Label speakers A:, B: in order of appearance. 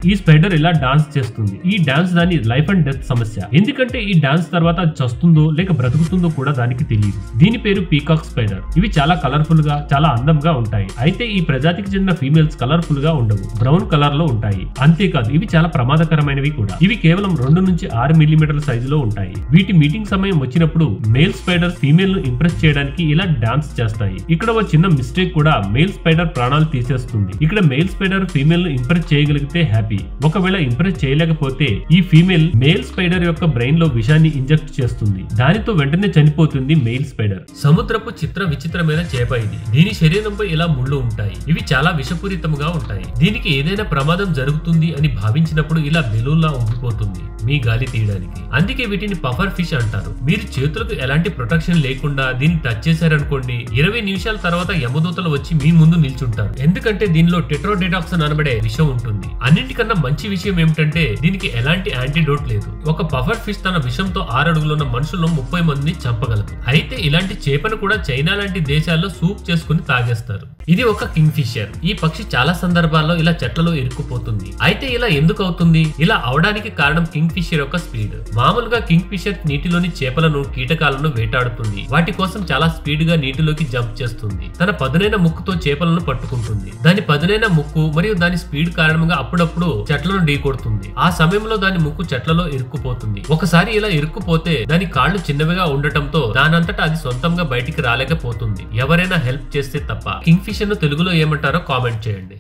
A: ఈ స్పైడర్ ఇలా డాన్స్ చేస్తుంది ఈ డాన్స్ దాని లైఫ్ అండ్ డెత్ సమస్య ఎందుకంటే ఈ డాన్స్ తర్వాత అది చస్తుందో లేక బ్రతుకుతుందో కూడా దానికి తెలియదు దీని పేరు పీకాక్ స్పైడర్ ఇవి చాలా కలర్ఫుల్ గా చాలా అందంగా ఉంటాయి అయితే ఈ ప్రజాతికి చెందిన ఫీమేల్స్ కలర్ఫుల్ గా ఉండవు బ్రౌన్ కలర్ లో ఉంటాయి అంతేకాదు ఇవి చాలా ప్రమాదకరమైనవి కూడా ఇవి కేవలం రెండు నుంచి ఆరు మిల్లీమీటర్ల సైజులో ఉంటాయి వీటి మీటింగ్ సమయం వచ్చినప్పుడు మేల్ స్పైడర్ ఫీమేల్ ను ఇంప్రెస్ చేయడానికి ఇలా డాన్స్ చేస్తాయి ఇక్కడ ఒక చిన్న మిస్టేక్ కూడా మేల్ స్పైడర్ ప్రాణాలు తీసేస్తుంది ఇక్కడ మేల్ స్పైడర్ ఫీమేల్ ను ఇంప్రెస్ చేయగలిగితే హ్యాపీ ఒకవేళ ఇంప్రెస్ చేయలేకపోతే ఈ ఫీమేల్ మేల్ స్పైడర్ యొక్క బ్రెయిన్ లో విషాన్ని ఇంజెక్ట్ చేస్తుంది దానితో వెంటనే చనిపోతుంది మెయిల్ స్పైడర్ సముద్రపు చిత్ర విచిత్రమైన చేప ఇది దీని శరీరంపై ఇలా ముళ్ళు ఉంటాయి ఇవి చాలా విషపూరితముగా ఉంటాయి దీనికి ఏదైనా ప్రమాదం జరుగుతుంది అని భావించినప్పుడు ఇలా బెలూన్లా ఉండిపోతుంది మీ గాలి తీయడానికి అందుకే వీటిని పఫర్ ఫిష్ అంటారు మీరు చేతులకు ఎలాంటి ప్రొటెక్షన్ లేకుండా దీన్ని టచ్ చేశారనుకోండి ఇరవై నిమిషాల తర్వాత యమదూతలు వచ్చి మీ ముందు నిల్చుంటారు ఎందుకంటే దీనిలో టెట్రోడెటాక్సిన్ అనబడే విషయం ఉంటుంది అన్నింటికన్నా మంచి విషయం ఏమిటంటే దీనికి ఎలాంటి యాంటీడోట్ లేదు ఒక పఫర్ ఫిష్ తన విషంతో ఆరు అడుగులున్న మనుషులను ముప్పై మందిని చంపగలదు అయితే ఇలాంటి చేపను కూడా చైనా లాంటి దేశాల్లో సూప్ చేసుకుని తాగేస్తారు ఇది ఒక కింగ్ ఫిషర్ ఈ పక్షి చాలా సందర్భాల్లో ఇలా చెట్లలో ఇరుక్కుపోతుంది అయితే ఇలా ఎందుకు అవుతుంది ఇలా అవడానికి కారణం కింగ్ ఫిషర్ యొక్క స్పీడ్ మామూలుగా కింగ్ ఫిషర్ నీటిలోని చేపలను కీటకాలను వేటాడుతుంది వాటి కోసం చాలా స్పీడ్ గా నీటిలోకి జంప్ చేస్తుంది తన పదునైన ముక్కుతో చేపలను పట్టుకుంటుంది దాని పదునైన ముక్కు మరియు దాని స్పీడ్ కారణంగా అప్పుడప్పుడు చెట్లను ఢీకొడుతుంది ఆ సమయంలో దాని ముక్కు చెట్లలో ఇరుక్కుపోతుంది ఒకసారి ఇలా ఇరుక్కుపోతే దాని కాళ్ళు చిన్నవిగా ఉండటంతో దానంతటా అది సొంతంగా బయటికి రాలేకపోతుంది ఎవరైనా హెల్ప్ చేస్తే తప్ప కింగ్ ఫిషర్ ను తెలుగులో ఏమంటారో కామెంట్ చేయండి